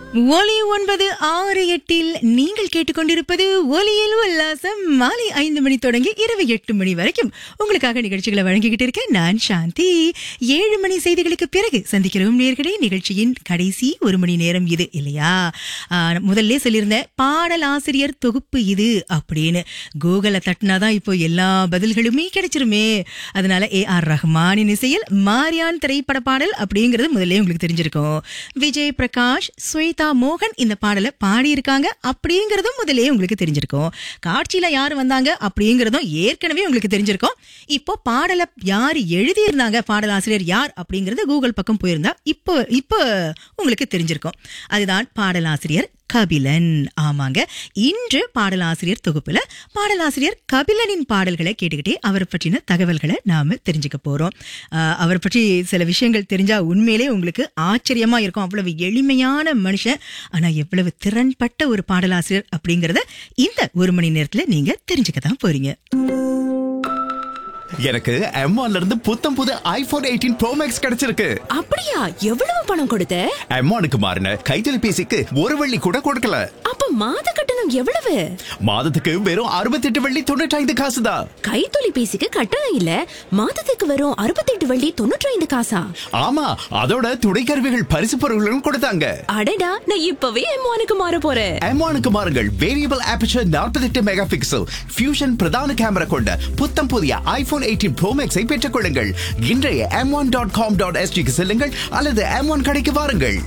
ஒலி ஒன்பது ஆறு எட்டில் நீங்கள் கேட்டுக்கொண்டிருப்பது ஒலியில் உல்லாசம் மாலை ஐந்து மணி தொடங்கி இரவு எட்டு மணி வரைக்கும் உங்களுக்காக நிகழ்ச்சிகளை வழங்கிக்கிட்டு இருக்கேன் நான் சாந்தி ஏழு மணி செய்திகளுக்கு பிறகு சந்திக்கிறோம் நேர்களே நிகழ்ச்சியின் கடைசி ஒரு மணி நேரம் இது இல்லையா ஆஹ், முதல்ல சொல்லியிருந்தேன் பாடல் ஆசிரியர் தொகுப்பு இது அப்படின்னு கூகுளை தட்டினாதான் இப்போ எல்லா பதில்களுமே கிடைச்சிருமே அதனால ஏ ஆர் ரஹ்மானின் இசையில் மாரியான் திரைப்பட பாடல் அப்படிங்கிறது முதல்ல உங்களுக்கு தெரிஞ்சிருக்கும் விஜய் பிரகாஷ் ஸ்வேதா மோகன் இந்த பாடலை பாடியிருக்காங்க அப்படிங்கிறதும் முதல்ல உங்களுக்கு தெரிஞ்சிருக்கும் காட்சியில யார் வந்தாங்க அப்படிங்கிறதும் ஏற்கனவே உங்களுக்கு தெரிஞ்சிருக்கும் இப்போ பாடலை யார் எழுதியிருந்தாங்க பாடலாசிரியர் யார் அப்படிங்கறது கூகுள் பக்கம் போயிருந்தா இப்போ இப்போ உங்களுக்கு தெரிஞ்சிருக்கும் அதுதான் பாடலாசிரியர் கபிலன் ஆமாங்க இன்று பாடலாசிரியர் தொகுப்புல பாடலாசிரியர் கபிலனின் பாடல்களை கேட்டுக்கிட்டே அவரை பற்றின தகவல்களை நாம தெரிஞ்சுக்க போறோம் ஆஹ் அவர் பற்றி சில விஷயங்கள் தெரிஞ்சா உண்மையிலே உங்களுக்கு ஆச்சரியமா இருக்கும் அவ்வளவு எளிமையான மனுஷன் ஆனா எவ்வளவு திறன்பட்ட ஒரு பாடலாசிரியர் அப்படிங்கறத இந்த ஒரு மணி நேரத்துல நீங்க தெரிஞ்சுக்க தான் போறீங்க எனக்கு M1 ல இருந்து புத்தம் புது ஐபோன் எயிட்டீன் ப்ரோ மேக்ஸ் கிடைச்சிருக்கு அப்படியா எவ்வளவு பணம் கொடுத்த M1க்கு மாறின கைத்தொலைபேசிக்கு ஒரு வெள்ளி கூட கொடுக்கல அப்ப மாத கட்டணம் எவ்வளவு மாதத்துக்கு வெறும் 68 வெள்ளி தொண்ணூற்றி ஐந்து காசு தான் கைத்தொலைபேசிக்கு கட்டணம் இல்ல மாதத்துக்கு வரும் அறுபத்தெட்டு வள்ளி தொண்ணூற்றி ஐந்து காசா ஆமா அதோட துணை கருவிகள் பரிசு பொருள்களும் கொடுத்தாங்க அடடா நான் இப்பவே எம்மானுக்கு மாற போறேன் M1க்கு மாறுங்கள் variable aperture 48 mega pixel fusion பிரதான கேமரா கொண்ட புத்தம் புதிய ஐபோன் எயிட்டீன் ப்ரோ மேக்ஸை பெற்றுக் கொள்ளுங்கள் இன்றைய M one dot com dot எஸ்டிக்கு செல்லுங்கள் அல்லது எம் ஒன் கடைக்கு வாருங்கள்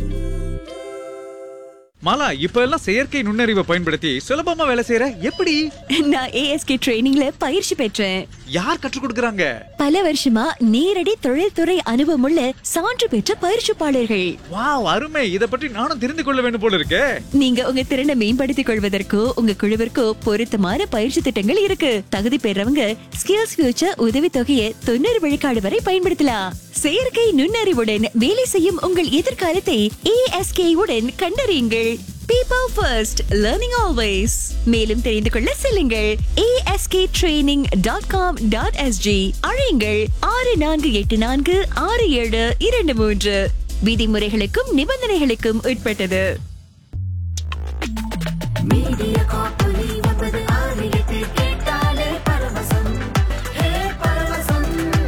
மாலா இப்ப எல்லாம் செயற்கை நுண்ணறிவை பயன்படுத்தி சுலபமா வேலை செய்யற எப்படி நான் ஏஎஸ்கே ட்ரைனிங்ல பயிற்சி பெற்றேன் யார் கற்றுக் கொடுக்கறாங்க பல வருஷமா நேரடி தொழில்துறை அனுபவமுள்ள சான்று பெற்ற பயிற்சிப்பாளர்கள் வாவ் அருமை இத பற்றி நானும் தெரிந்து கொள்ள வேண்டும் போல இருக்கே நீங்க உங்க திறனை மேம்படுத்திக் கொள்வதற்கோ உங்க குழுவிற்கோ பொருத்தமான பயிற்சி திட்டங்கள் இருக்கு தகுதி பெறவங்க ஸ்கில்ஸ் ஃபியூச்சர் உதவி தொகையை தொண்ணூறு விழுக்காடு வரை பயன்படுத்தலாம் செயற்கை நுண்ணறிவுடன் வேலை செய்யும் உங்கள் எதிர்காலத்தை ஏஎஸ்கே உடன் கண்டறியுங்கள் பீப்பிள் ஃபர்ஸ்ட் லேர்னிங் ஆல்வேஸ் மேலும் தெரிந்து கொள்ள செல்லுங்கள் ASK training dot com dot SG அழையுங்கள் ஆறு நான்கு எட்டு நான்கு ஆறு ஏழு இரண்டு மூன்று விதிமுறைகளுக்கும் நிபந்தனைகளுக்கும் உட்பட்டது மீடியா காப்பொலி ஒன்பது ஆறு எட்டு கேட்டாலே பரவசம் ஹே பரவசம்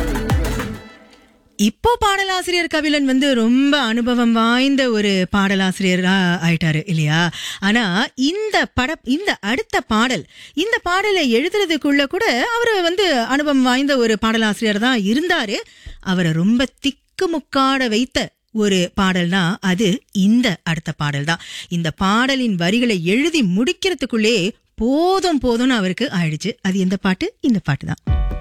இப்போ பாடலாசிரியர் கபிலன் வந்து ரொம்ப அனுபவம் வாய்ந்த ஒரு பாடலாசிரியரா ஆயிட்டாரு இல்லையா ஆனா இந்த பட இந்த அடுத்த பாடல் இந்த பாடலை எழுதுறதுக்குள்ள கூட அவர் வந்து அனுபவம் வாய்ந்த ஒரு பாடலாசிரியர் தான் இருந்தாரு அவரை ரொம்ப திக்குமுக்காட வைத்த ஒரு பாடல்னா அது இந்த அடுத்த பாடல் தான் இந்த பாடலின் வரிகளை எழுதி முடிக்கிறதுக்குள்ளே போதும் போதும்னு அவருக்கு ஆயிடுச்சு அது எந்த பாட்டு இந்த பாட்டு தான்